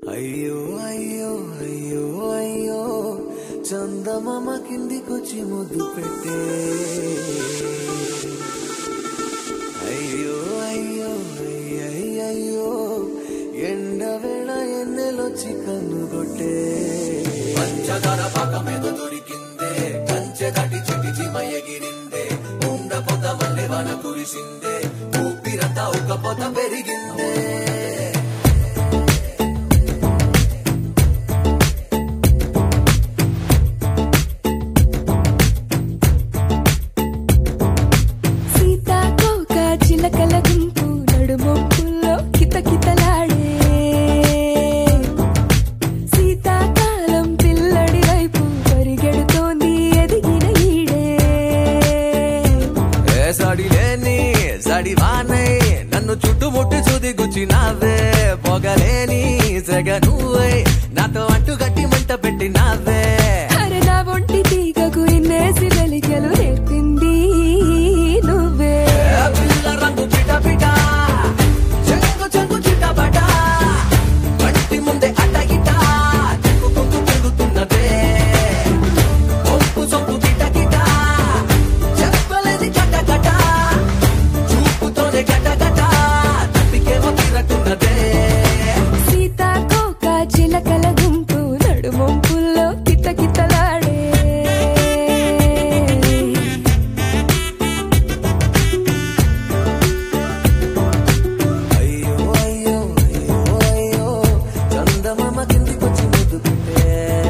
అయ్యో అయ్యో అయ్యో అయ్యో చందమామ కిందికొచ్చి ముద్దు పెట్టే అయ్యో అయ్యో అయ్యయ్యో ఎండ వేళ ఎన్నెలొచ్చి కన్నుగొట్టే పంచదార పాకమేదో దొరికిందే కంచె దాటి చిటి చిమయ ఎగిరిందే ఉండ పొద మల్లె వాన కురిసిందే ఊపిరంతా ఒక పొద పెరిగిందే సీతాకోక చిలకల గుంపు నడుమొప్పుల్లో కితకితలాడే శీతాకాలం పిల్లడి వైపు పరిగెడుతోంది ఎదిగిన ఈడే ఏ సాడి లేని సాడి వానై నన్ను చుట్టుముట్టి చూది గుచ్చినావే పొగలేని సెగ నువ్వై నాతో అంటు గట్టి మంట పెట్టినావే అరే నా ఒంటి తీగకు ఇన్నేసి వెలిగలు నేర్పింది నువ్వే ఏ పిల్ల రంగు పిట పిట చెంగు చెంగు చిటపట కంటి ముందే అడ్డ గిట చెక్కుకుంటూ తిరుగుతున్నదే ఒప్పు సొప్పు గిట గిట చెప్పలేని గట గట చూపుతోనే గట గట తప్పికేమో తిరట్టున్నదే సీతాకోక చిలకల గుంపు నడుమొంపుల్లో కితకితలాడే అయ్యో అయ్యో అయ్యో అయ్యో చందమామ కిందికొచ్చి ముద్దు పెట్టే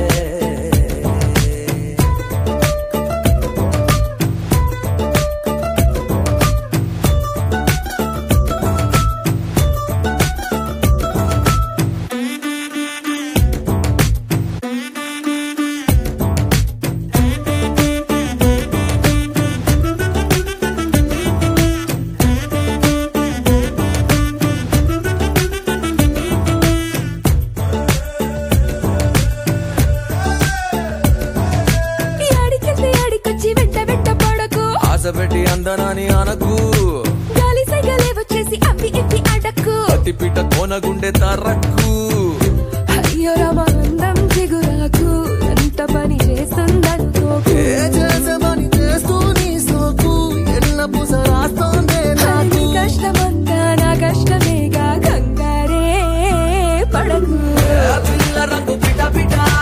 ఈ ఆడికెళ్తే ఆడికొచ్చి వెంట వెంట పడకు ఆశ పెట్టి అందనాని అనకు గాలి సైగలే వచ్చేసి అప్పి ఇప్పి అడక్కు అతి పిట కోనగుండె తరక్కు అయ్యో రామానందం చిగురాకు ఎంత పని చేస్తుందనుకోకు ఏ చేసమని చేస్తూ నీ సోకు ఎల్ల పూస రాస్తోందే అది నీ నాకు కష్టమంతా నా కష్టమేగా కంగారే పడకు ఏ పిల్ల రంగు పిట పిట